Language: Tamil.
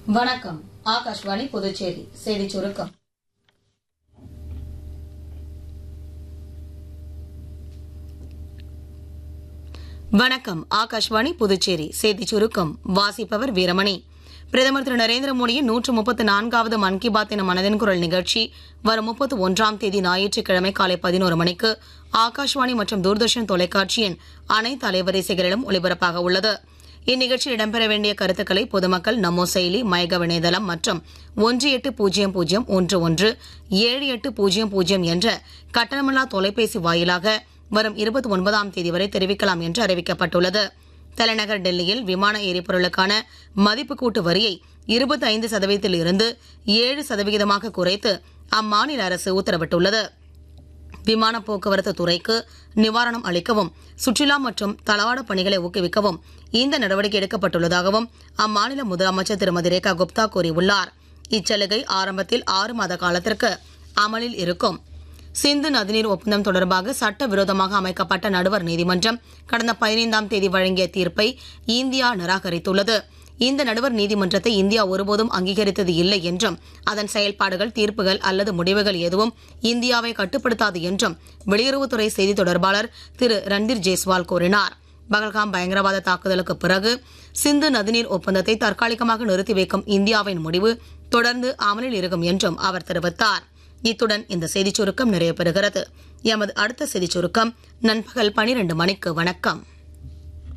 வணக்கம் ஆகாஷ்வாணி புதுச்சேரி செய்தி சுருக்கம் வணக்கம் ஆகாஷ்வாணி புதுச்சேரி செய்தி சுருக்கம் வாசிப்பவர் வீரமணி பிரதமர் திரு நரேந்திர மோடியின் நூற்று முப்பத்து நான்காவது மன் கி பாத் என மனதின் குரல் நிகழ்ச்சி வரும் முப்பத்து ஒன்றாம் தேதி ஞாயிற்றுக்கிழமை காலை பதினோரு மணிக்கு ஆகாஷ்வாணி மற்றும் தூர்தர்ஷன் தொலைக்காட்சியின் அனைத்து அலைவரிசைகளிலும் ஒலிபரப்பாக உள்ளது இந்நிகழ்ச்சியில் இடம்பெற வேண்டிய கருத்துக்களை பொதுமக்கள் நமோ செயலி மைகவ் இணையதளம் மற்றும் ஒன்று எட்டு பூஜ்ஜியம் பூஜ்ஜியம் ஒன்று ஒன்று ஏழு எட்டு பூஜ்ஜியம் பூஜ்ஜியம் என்ற கட்டணமில்லா தொலைபேசி வாயிலாக வரும் இருபத்தி ஒன்பதாம் தேதி வரை தெரிவிக்கலாம் என்று அறிவிக்கப்பட்டுள்ளது தலைநகர் டெல்லியில் விமான எரிபொருளுக்கான மதிப்பு கூட்டு வரியை இருபத்தி ஐந்து சதவீதத்தில் இருந்து ஏழு சதவிகிதமாக குறைத்து அம்மாநில அரசு உத்தரவிட்டுள்ளது விமான போக்குவரத்து துறைக்கு நிவாரணம் அளிக்கவும் சுற்றுலா மற்றும் தளவாட பணிகளை ஊக்குவிக்கவும் இந்த நடவடிக்கை எடுக்கப்பட்டுள்ளதாகவும் அம்மாநில முதலமைச்சர் திருமதி ரேகா குப்தா கூறியுள்ளார் இச்சலுகை ஆரம்பத்தில் ஆறு மாத காலத்திற்கு அமலில் இருக்கும் சிந்து நதிநீர் ஒப்பந்தம் தொடர்பாக சட்டவிரோதமாக அமைக்கப்பட்ட நடுவர் நீதிமன்றம் கடந்த பதினைந்தாம் தேதி வழங்கிய தீர்ப்பை இந்தியா நிராகரித்துள்ளது இந்த நடுவர் நீதிமன்றத்தை இந்தியா ஒருபோதும் அங்கீகரித்தது இல்லை என்றும் அதன் செயல்பாடுகள் தீர்ப்புகள் அல்லது முடிவுகள் எதுவும் இந்தியாவை கட்டுப்படுத்தாது என்றும் வெளியுறவுத்துறை செய்தி தொடர்பாளர் திரு ரன்தீர் ஜெய்ஸ்வால் கூறினார் பகல்காம் பயங்கரவாத தாக்குதலுக்கு பிறகு சிந்து நதிநீர் ஒப்பந்தத்தை தற்காலிகமாக நிறுத்தி வைக்கும் இந்தியாவின் முடிவு தொடர்ந்து அமலில் இருக்கும் என்றும் அவர் தெரிவித்தார் இத்துடன் இந்த செய்திச் சுருக்கம் நிறைவு பெறுகிறது எமது அடுத்த செய்திச் சுருக்கம் நண்பகல் பனிரெண்டு மணிக்கு வணக்கம்